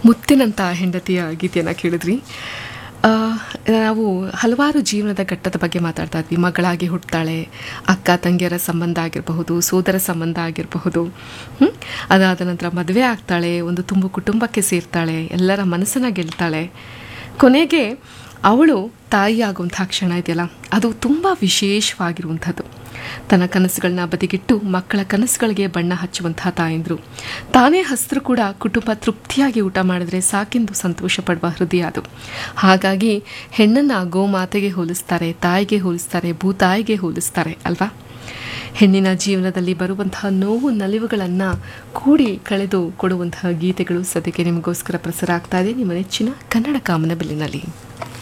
ಮುತ್ತಿನಂಥ ಹೆಂಡತಿಯ ಗೀತೆಯನ್ನು ಕೇಳಿದ್ರಿ ಆ, ನಾವು ಹಲವಾರು ಜೀವನದ ಘಟ್ಟದ ಬಗ್ಗೆ ಮಾತಾಡ್ತಾ ಇದ್ವಿ ಮಗಳಾಗಿ ಹುಟ್ಟುತ್ತಾಳೆ ಅಕ್ಕ ತಂಗಿಯರ ಸಂಬಂಧ ಆಗಿರಬಹುದು ಸೋದರ ಸಂಬಂಧ ಆಗಿರಬಹುದು ಹ್ಮ್? ಅದಾದ ನಂತರ ಮದುವೆ ಆಗ್ತಾಳೆ ಒಂದು ತುಂಬು ಕುಟುಂಬಕ್ಕೆ ಸೇರ್ತಾಳೆ ಎಲ್ಲರ ಮನಸ್ಸನ್ನ ಗೆಲ್ತಾಳೆ ಕೊನೆಗೆ ಅವಳು ತಾಯಿಯಾಗುವಂಥ ಕ್ಷಣ ಇದೆಯಲ್ಲ ಅದು ತುಂಬ ವಿಶೇಷವಾಗಿರುವಂಥದ್ದು ತನ್ನ ಕನಸುಗಳನ್ನ ಬದಿಗಿಟ್ಟು ಮಕ್ಕಳ ಕನಸುಗಳಿಗೆ ಬಣ್ಣ ಹಚ್ಚುವಂತಹ ತಾಯಂದ್ರು ತಾನೇ ಹಸಿರು ಕೂಡ ಕುಟುಂಬ ತೃಪ್ತಿಯಾಗಿ ಊಟ ಮಾಡಿದ್ರೆ ಸಾಕೆಂದು ಸಂತೋಷ ಪಡುವ ಹೃದಯ ಅದು ಹಾಗಾಗಿ ಹೆಣ್ಣನ್ನು ಗೋಮಾತೆಗೆ ಹೋಲಿಸ್ತಾರೆ ತಾಯಿಗೆ ಹೋಲಿಸ್ತಾರೆ ಭೂತಾಯಿಗೆ ಹೋಲಿಸ್ತಾರೆ ಅಲ್ವಾ ಹೆಣ್ಣಿನ ಜೀವನದಲ್ಲಿ ಬರುವಂತಹ ನೋವು ನಲಿವುಗಳನ್ನು ಕೂಡಿ ಕಳೆದು ಕೊಡುವಂತಹ ಗೀತೆಗಳು ಸದ್ಯಕ್ಕೆ ನಿಮಗೋಸ್ಕರ ಪ್ರಸಾರ ಆಗ್ತಾ ಇದೆ ನಿಮ್ಮ ನೆಚ್ಚಿನ ಕನ್ನಡ ಕಾಮನ ಬೆಲ್ಲಿನಲ್ಲಿ